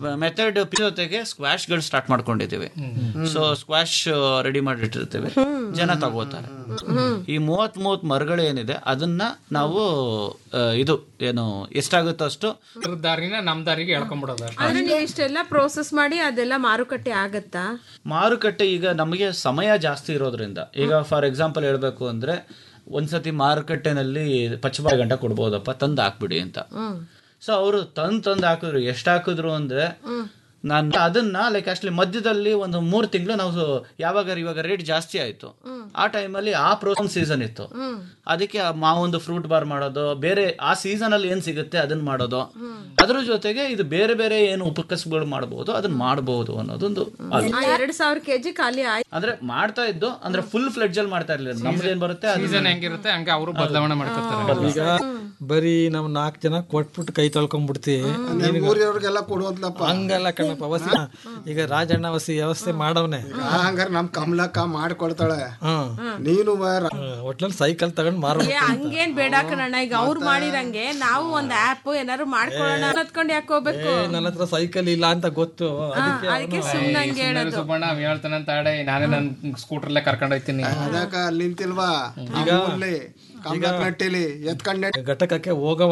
ಮೆಥಡ್ ಜೊತೆಗೆ ಸ್ಕ್ವಾಶ್ಗಳು ಸ್ಟಾರ್ಟ್ ಮಾಡ್ಕೊಂಡಿದ್ದೀವಿ ಸೊ ಸ್ಕ್ವಾಶ್ ರೆಡಿ ಮಾಡಿಟ್ಟಿರ್ತೀವಿ ಜನ ತಗೋತಾರೆ ಈ ಮೂವತ್ ಮೂವತ್ ಮರಗಳು ಏನಿದೆ ಅದನ್ನ ನಾವು ಆ, ಇದು ಏನು ಎಷ್ಟಾಗುತ್ತೋ ಅಷ್ಟು ಅದ್ರ ದಾರಿನ ನಮ್ ದಾರಿಗೆ ಎಳ್ಕೊಂಡ್ಬಿಡೋದು ಅಷ್ಟೇ ಆದ್ರೆ ನೀವು ಇಷ್ಟೆಲ್ಲ ಪ್ರೋಸೆಸ್ ಮಾಡಿ ಅದೆಲ್ಲ ಮಾರುಕಟ್ಟೆ ಆಗತ್ತಾ ಮಾರುಕಟ್ಟೆ ಈಗ ನಮಗೆ ಸಮಯ ಜಾಸ್ತಿ ಇರೋದ್ರಿಂದ ಈಗ ಫಾರ್ ಎಕ್ಸಾಂಪಲ್ ಹೇಳ್ಬೇಕು ಅಂದ್ರೆ ಒಂದ್ಸತಿ ಮಾರುಕಟ್ಟೆನಲ್ಲಿ ಪಚ್ಚಬಾಯಿ ಗಂಟ ಕೊಡ್ಬೋದಪ್ಪ ತಂದು ಹಾಕ್ಬಿಡಿ ಅಂತ ಸೊ ಅವರು ತಂದ್ ತಂದು ಹಾಕಿದ್ರು ಎಷ್ಟು ಹಾಕಿದ್ರು ಅಂದ್ರೆ ನಾನು ಅದನ್ನ ಲೈಕ್ ಅಷ್ಟಲಿ ಮಧ್ಯದಲ್ಲಿ ಒಂದು ಮೂರು ತಿಂಗಳು ನಾವು ಯಾವಾಗ ಇವಾಗ ರೇಟ್ ಜಾಸ್ತಿ ಆಯ್ತು ಆ ಟೈಮಲ್ಲಿ ಆ ಪ್ರೋಸಮ್ ಸೀಸನ್ ಇತ್ತು ಅದಕ್ಕೆ ಆ ಮಾವೊಂದು ಫ್ರೂಟ್ ಬಾರ್ ಮಾಡೋದು ಬೇರೆ ಆ ಸೀಸನ್ ಅಲ್ಲಿ ಏನ್ ಸಿಗುತ್ತೆ ಅದನ್ನ ಮಾಡೋದು ಅದ್ರ ಜೊತೆಗೆ ಇದು ಬೇರೆ ಬೇರೆ ಏನು ಉಪಕಸಗಳು ಮಾಡಬಹುದು ಅದನ್ನ ಮಾಡಬಹುದು ಅನ್ನೋದೊಂದು ಅದು. ಆ ಎರಡ್ ಸಾವಿರ ಕೆಜಿ ಖಾಲಿ ಆಯ್ತು ಅಂದ್ರೆ ಮಾಡ್ತಾ ಇದ್ದು ಅಂದ್ರೆ ಫುಲ್ ಫ್ಲೆಡ್ಜ್ ಅಲ್ಲಿ ಮಾಡ್ತಾ ಇರ್ಲಿಲ್ಲ ನಮ್ದು ಏನ್ ಬರುತ್ತೆ ಅದು- ಸೀಸನ್ ಹೆಂಗಿರುತ್ತೆ ಹಂಗೆ ಅವರು ಬದಲಾವಣೆ ಮಾಡ್ಕೊತಾರೆ ಈಗ ಬರೀ ನಮ್ ನಾಲ್ಕು ಜನ ಕೊಟ್ಬಿಟ್ಟು ಕೈ ತೊಳ್ಕೊಂಡ್ಬಿಡ್ತಿ ಊರಿಯವ್ರಿಗೆಲ್ಲ ಕೊಡುವಂತಪ್ಪ ಹಂಗಲ್ಲ ಕಣಪ್ಪ ವಸಿ ಈಗ ರಾಜಣ್ಣ ವಸಿ ವ್ಯವಸ್ಥೆ ಮಾಡವ್ನೆ ಹಂಗಾರೆ ನಮ್ ಕಮಲಕ್ಕ ಮಾಡ್ಕೊಡ್ತಾಳೆ ಹ್ಮ್ ನೀನು ಒಟ್ಲಲ್ಲಿ ಸೈಕಲ್ ತಗೊಂಡ್ ಮಾರ ಏ, ಹಂಗೇನ್ ಬೇಡ ಕಣಣ್ಣ ಈಗ ಅವ್ರು ಮಾಡಿರಂಗೆ ನಾವು ಒಂದ್ ಆಪ್ ಏನಾದ್ರು ಮಾಡ್ಕೊಳ್ಳೋಣ ಅನ್ನತ್ಕೊಂಡ್ ಯಾಕೆ ಹೋಗ್ಬೇಕು ನನ್ನ ಹತ್ರ ಸೈಕಲ್ ಇಲ್ಲ ಅಂತ ಗೊತ್ತು ಅದಕ್ಕೆ ಅದಕ್ಕೆ ಸುಮ್ನೆ ಹಂಗೆ ಹೇಳೋದು ಸುಬ್ಬಣ್ಣ ಅವ್ ಹೇಳ್ತಾನಂತ ಆಡೆ ನಾನೇ ನನ್ ಸ್ಕೂಟರ್ಲೆ ಕರ್ಕೊಂಡ್ ಹೋಯ್ತೀನಿ ಅದಕ್ಕ ಅಲ್ಲಿ ನಿಂತಿಲ್ವಾ ಈಗ ಕಮಲಕ್ ನಟ್ಟಿಲಿ ಎತ್ಕೊಂಡ್ ಘಟಕಕ್ಕೆ ಹೋಗವ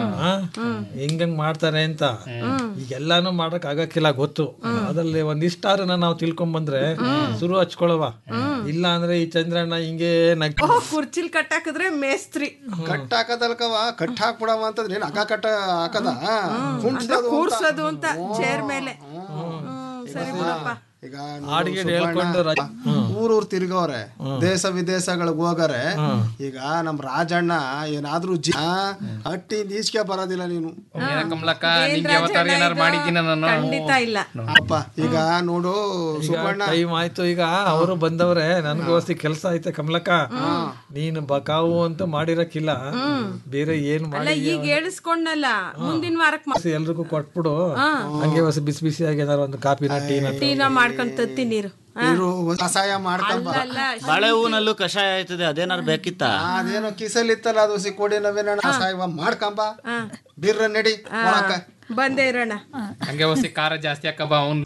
ಹಿಂಗಂಗ್ ಮಾಡ್ತಾರೆ ಅಂತ ಈಗೆಲ್ಲಾನು ಮಾಡಕ್ ಆಗಕ್ಕಿಲ್ಲ ಗೊತ್ತು ಅದ್ರಲ್ಲಿ ಒಂದಿಷ್ಟಾರನ ನಾವು ತಿಳ್ಕೊಂಡ್ ಬಂದ್ರೆ ಶುರು ಹಚ್ಕೊಳವ ಇಲ್ಲ ಅಂದ್ರೆ ಈ ಚಂದ್ರಣ್ಣ ಹಿಂಗೆ ನಗ್ ಓ ಕುರ್ಚಿಲ್ ಕಟ್ಟಾಕಿದ್ರೆ ಮೇಸ್ತ್ರಿ ಕಟ್ ಹಾಕದಲ್ಕವ ಕಟ್ ಹಾಕ್ಬಿಡವ ಅಂತಂದ್ರೆ ಏನ್ ಹಗ್ಗ ಕಟ್ಟ ಹಾಕದ ಅಂದ್ರೆ ಕೂರ್ಸೋದು ಅಂತ ಚೇರ್ ಮೇಲೆ ಹ್ಮ್, ಸರಿ ಬಿಡಪ್ಪ ಈಗ ಹಾಡಿಗೆ ಹೇಳ್ಕೊಂಡು ರ- ಊರೂರ್ ತಿರ್ಗವ್ರೆ ದೇಶ ವಿದೇಶಗಳಿಗೆ ಹೋಗರೆ ಈಗ ನಮ್ ರಾಜಣ್ಣ ಏನಾದ್ರೂ ಜಿ ಆ, ಹಟ್ಟಿ ಈಚೆಗೆ ಬರೋದಿಲ್ಲ ನೀನು ಏನ ಕಮಲಕ್ಕ ನಿಂಗೆ ಯಾವತ್ತಾರು ಏನಾರು ಮಾಡಿದ್ದೀನ ನಾನು ಖಂಡಿತ ಇಲ್ಲ ಅಪ್ಪ ಈಗ ನೋಡು ಈಗ ಸುಬ್ಬಣ್ಣ ಟೈಮ್ ಆಯ್ತು ಈಗ ಅವರು ಬಂದವ್ರೆ ನನ್ಗೋಸ್ತಿ ಕೆಲಸ ಐತೆ ಕಮಲಕ್ಕ ನೀನು ಬಕಾವು ಅಂತ ಮಾಡಿರಕ್ಕಿಲ್ಲ ಬೇರೆ ಏನ್ ಅಲ್ಲ ಮಾಡಿ ಈಗ ಹೇಳಿಸ್ಕೊಂಡಲ್ಲ ಮುಂದಿನ ವಾರಕ್ ಮಾ- ಎಲ್ರಿಗೂ ಕೊಟ್ಬಿಡು ಹಂಗೆ ಹೊಸ ಬಿಸಿ ಬಿಸಿಯಾಗಿ ಏನಾರು ಒಂದು ಕಾಪಿನ ಟೀನ ಟೀನ ಮಾಡ್ಕೊಂಡ್ ತತ್ತಿ ನೀರು ಆ? ಇರು ಕಷಾಯ ಮಾಡ್ಕೊಂಬ ಅಲ್ಲ ಬಾಳೆ ಹೂನಲ್ಲೂ ಕಷಾಯ ಆಯ್ತದೆ ಅದೇನಾರು ಬೇಕಿತ್ತಾ ಅದೇನೋ ಕಿಸಲ್ ಇತ್ತಲ್ಲ ಅದು ಸಿಕ್ಕೋಡಿ ನವೇನ ಕಷಾಯ ಮಾಡ್ಕೊಂಬ ಬಿರ್ರ ನಡಿ ಒಳಕ ಬಂದೇ ಇರೋಣ ಹಂಗೆ ಹೊಸಿ ಖಾರ ಜಾಸ್ತಿ ಹಾಕಬ ಅವ್ನ್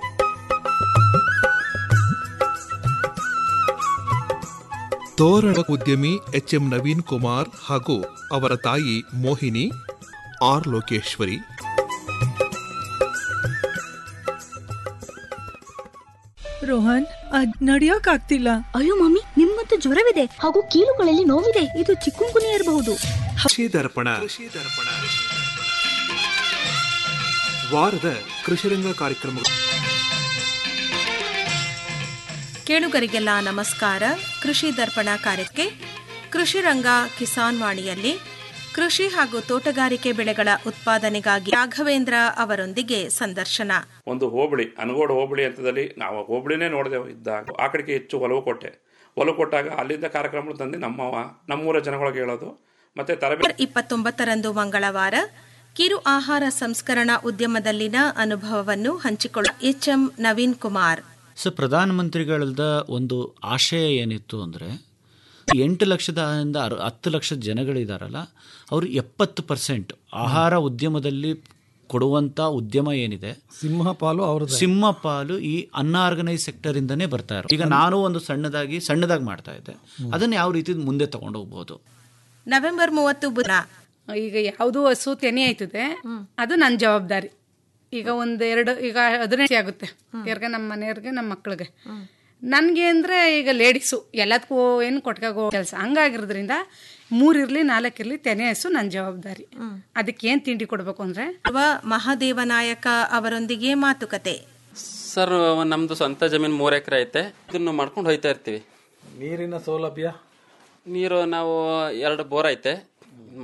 ತೋರಣ ಉದ್ಯಮಿ ಎಚ್ ಎಂ ನವೀನ್ ಕುಮಾರ್ ಹಾಗೂ ಅವರ ತಾಯಿ ಮೋಹಿನಿ ಆರ್ ಲೋಕೇಶ್ವರಿ ರೋಹನ್ ಅದ್ ನಡಿಯೋಕ್ ಆಗ್ತಿಲ್ಲ ಅಯ್ಯೋ ಮಮ್ಮಿ ನಿಮ್ಗಂತೂ ಜ್ವರವಿದೆ ಹಾಗೂ ಕೀಲುಗಳಲ್ಲಿ ನೋವಿದೆ ಇದು ಚಿಕ್ಕುಂಗುನಿ ಇರಬಹುದು ಕೃಷಿ ದರ್ಪಣ ವಾರದ ಕೃಷಿರಂಗ ಕಾರ್ಯಕ್ರಮ ಕೇಳುಗರಿಗೆಲ್ಲ ನಮಸ್ಕಾರ ಕೃಷಿ ದರ್ಪಣ ಕಾರ್ಯಕ್ಕೆ ಕೃಷಿ ರಂಗ ಕಿಸಾನ್ ವಾಣಿಯಲ್ಲಿ ಕೃಷಿ ಹಾಗೂ ತೋಟಗಾರಿಕೆ ಬೆಳೆಗಳ ಉತ್ಪಾದನೆಗಾಗಿ ರಾಘವೇಂದ್ರ ಅವರೊಂದಿಗೆ ಸಂದರ್ಶನ ಒಂದು ಹೋಬಳಿ ಅನಗೋಡು ಹೋಬಳಿ ಹಂತದಲ್ಲಿ ನಾವು ಹೋಬಳಿನೇ ನೋಡಿದೆವು ಇದ್ದಾಗ ಆ ಕಡೆಗೆ ಹೆಚ್ಚು ಒಲವು ಕೊಟ್ಟೆ ಒಲವು ಕೊಟ್ಟಾಗ ಅಲ್ಲಿಂದ ಕಾರ್ಯಕ್ರಮ ತಂದು ನಮ್ಮ ನಮ್ಮೂರ ಜನಗಳಿಗೆ ಹೇಳೋದು ಮತ್ತೆ ತರಬೇತಿ ಇಪ್ಪತ್ತೊಂಬತ್ತರಂದು ಮಂಗಳವಾರ ಕಿರು ಆಹಾರ ಸಂಸ್ಕರಣಾ ಉದ್ಯಮದಲ್ಲಿನ ಅನುಭವವನ್ನು ಹಂಚಿಕೊಳ್ಳ ಎಚ್ಎಂ ನವೀನ್ ಕುಮಾರ್ ಸೊ ಪ್ರಧಾನಮಂತ್ರಿಗಳದ ಒಂದು ಆಶಯ ಏನಿತ್ತು ಅಂದರೆ ಎಂಟು ಲಕ್ಷದಿಂದ ಅರ್- ಹತ್ತು ಲಕ್ಷ ಜನಗಳಿದಾರಲ್ಲ ಅವರು ಎಪ್ಪತ್ತು ಪರ್ಸೆಂಟ್ ಆಹಾರ ಉದ್ಯಮದಲ್ಲಿ ಕೊಡುವಂಥ ಉದ್ಯಮ ಏನಿದೆ ಸಿಂಹ ಪಾಲು ಅವ್ರದ್ದು ಸಿಂಹ ಪಾಲು ಈ ಅನ್ಆರ್ಗನೈಸ್ ಸೆಕ್ಟರ್ ಇಂದನೇ ಬರ್ತಾ ಇರೋ ಈಗ ನಾನು ಒಂದು ಸಣ್ಣದಾಗಿ ಸಣ್ಣದಾಗಿ ಮಾಡ್ತಾ ಇದ್ದೆ ಅದನ್ನ ಯಾವ ರೀತಿ ಮುಂದೆ ತಗೊಂಡು ಹೋಗ್ಬೋದು ನವೆಂಬರ್ ಮೂವತ್ತು ಬುಧ ಈಗ ಯಾವುದು ಹಸು ತೆನೆ ಆಯ್ತದೆ ಅದು ನನ್ನ ಜವಾಬ್ದಾರಿ ಈಗ ಒಂದು ಎರಡು ಈಗ ಹದಿನೈದು ಆಗುತ್ತೆ ಯಾರ್ಗೆ ನಮ್ಮ ಮನೆಯವ್ರಿಗೆ ನಮ್ಮ ಮಕ್ಳಿಗೆ ನನಗೆ ಅಂದರೆ ಈಗ ಲೇಡೀಸು ಎಲ್ಲದಕ್ಕೂ ಏನು ಕೊಟ್ಕಾಗೋ ಕೆಲಸ ಹಂಗಾಗಿರೋದ್ರಿಂದ ಮೂರಿರಲಿ ನಾಲ್ಕಿರಲಿ ತೆನೆ ಹಸು ನನ್ನ ಜವಾಬ್ದಾರಿ ಅದಕ್ಕೆ ಏನು ತಿಂಡಿ ಕೊಡಬೇಕು ಅಂದರೆ ಮಹಾದೇವನಾಯಕ ಅವರೊಂದಿಗೆ ಮಾತುಕತೆ ಸರ್ ನಮ್ದು ಸ್ವಂತ ಜಮೀನು ಮೂರು ಎಕರೆ ಐತೆ ಇದನ್ನು ಮಾಡ್ಕೊಂಡು ಹೋಯ್ತಾ ಇರ್ತೀವಿ ನೀರಿನ ಸೌಲಭ್ಯ ನೀರು ನಾವು ಎರಡು ಬೋರ್ ಐತೆ